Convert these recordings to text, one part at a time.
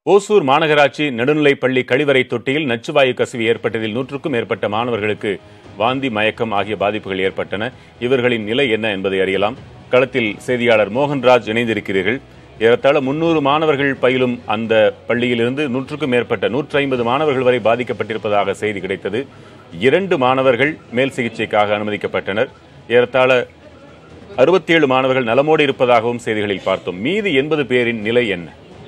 ஓசூர் மாநகராட்சி நடுநிலைப்பள்ளி கழிவறை தொட்டியில் நச்சுவாயு கசிவு ஏற்பட்டதில் நூற்றுக்கும் மேற்பட்ட மாணவர்களுக்கு வாந்தி மயக்கம் ஆகிய பாதிப்புகள் ஏற்பட்டன இவர்களின் நிலை என்ன என்பதை அறியலாம் களத்தில் செய்தியாளர் மோகன்ராஜ் இணைந்திருக்கிறீர்கள் ஏறத்தாழ முன்னூறு மாணவர்கள் பயிலும் அந்த பள்ளியிலிருந்து நூற்றுக்கும் மேற்பட்ட நூற்றி ஐம்பது மாணவர்கள் வரை பாதிக்கப்பட்டிருப்பதாக செய்தி கிடைத்தது இரண்டு மாணவர்கள் மேல் சிகிச்சைக்காக அனுமதிக்கப்பட்டனர் ஏறத்தாழ அறுபத்தேழு மாணவர்கள் நலமோடு இருப்பதாகவும் செய்திகளில் பார்த்தோம் மீதி எண்பது பேரின் நிலை என்ன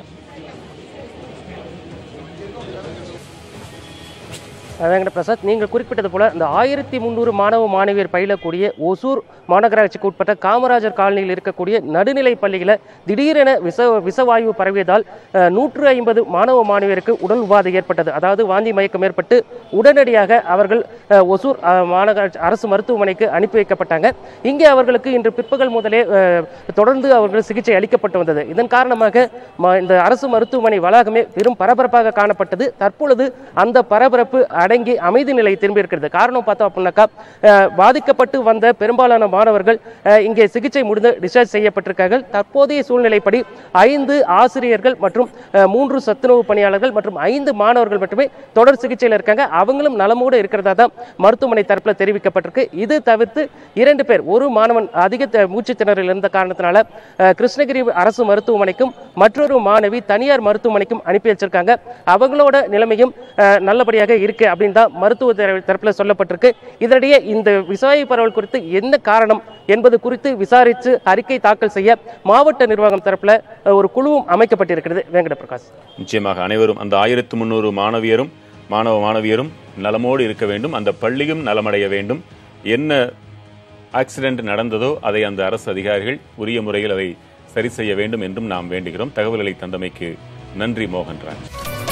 வெங்கட பிரசாத் நீங்கள் குறிப்பிட்டது போல இந்த ஆயிரத்தி முந்நூறு மாணவ மாணவியர் பயிலக்கூடிய ஒசூர் மாநகராட்சிக்கு உட்பட்ட காமராஜர் காலனியில் இருக்கக்கூடிய நடுநிலை பள்ளியில் திடீரென விச விசவாயு பரவியதால் அஹ், நூற்று ஐம்பது மாணவ மாணவியருக்கு உடல் உபாதை ஏற்பட்டது அதாவது வாந்தி மயக்கம் ஏற்பட்டு உடனடியாக அவர்கள் அஹ், ஒசூர் அஹ், மாநகராட்சி அரசு மருத்துவமனைக்கு அனுப்பி வைக்கப்பட்டாங்க இங்கே அவர்களுக்கு இன்று பிற்பகல் முதலே அஹ், தொடர்ந்து அவர்கள் சிகிச்சை அளிக்கப்பட்டு வந்தது இதன் காரணமாக ம- இந்த அரசு மருத்துவமனை வளாகமே பெரும் பரபரப்பாக காணப்பட்டது தற்பொழுது அந்த பரபரப்பு அடங்கி அமைதி நிலை திரும்பி இருக்கிறது காரணம் பார்த்தோம் அப்படின்னாக்கா அஹ், பாதிக்கப்பட்டு வந்த பெரும்பாலான மாணவர்கள் அஹ், இங்கே சிகிச்சை முடிந்து டிஸ்சார்ஜ் செய்யப்பட்டிருக்கார்கள் தற்போதைய சூழ்நிலைப்படி ஐந்து ஆசிரியர்கள் மற்றும் அஹ், மூன்று சத்துணவு பணியாளர்கள் மற்றும் ஐந்து மாணவர்கள் மட்டுமே தொடர் சிகிச்சையில் இருக்காங்க அவங்களும் நலமோடு இருக்கிறதா தான் மருத்துவமனை தரப்பில் தெரிவிக்கப்பட்டிருக்கு இது தவிர்த்து இரண்டு பேர் ஒரு மாணவன் அதிக த- மூச்சுத் திணறல் இருந்த காரணத்தினால அஹ், கிருஷ்ணகிரி அரசு மருத்துவமனைக்கும் மற்றொரு மாணவி தனியார் மருத்துவமனைக்கும் அனுப்பி வச்சிருக்காங்க அவங்களோட நிலைமையும் அஹ், நல்லபடியாக இருக்கு அப்படின்னு தான் மருத்துவ தர- தரப்புல சொல்லப்பட்டிருக்கு இதனிடையே இந்த விசாரணை பரவல் குறித்து என்ன காரணம் என்பது குறித்து விசாரித்து அறிக்கை தாக்கல் செய்ய மாவட்ட நிர்வாகம் தரப்புல அஹ், ஒரு குழுவும் அமைக்கப்பட்டிருக்கிறது வேங்கட பிரகாஷ் நிச்சயமாக அனைவரும் அந்த ஆயிரத்து முன்னூறு மாணவியரும் மாணவ மாணவியரும் நலமோடு இருக்க வேண்டும் அந்த பள்ளியும் நலமடைய வேண்டும் என்ன ஆக்சிடென்ட் நடந்ததோ அதை அந்த அரசு அதிகாரிகள் உரிய முறையில் அதை சரி செய்ய வேண்டும் என்றும் நாம் வேண்டுகிறோம் தகவல்களை தந்தமைக்கு நன்றி மோகன்ராஜ்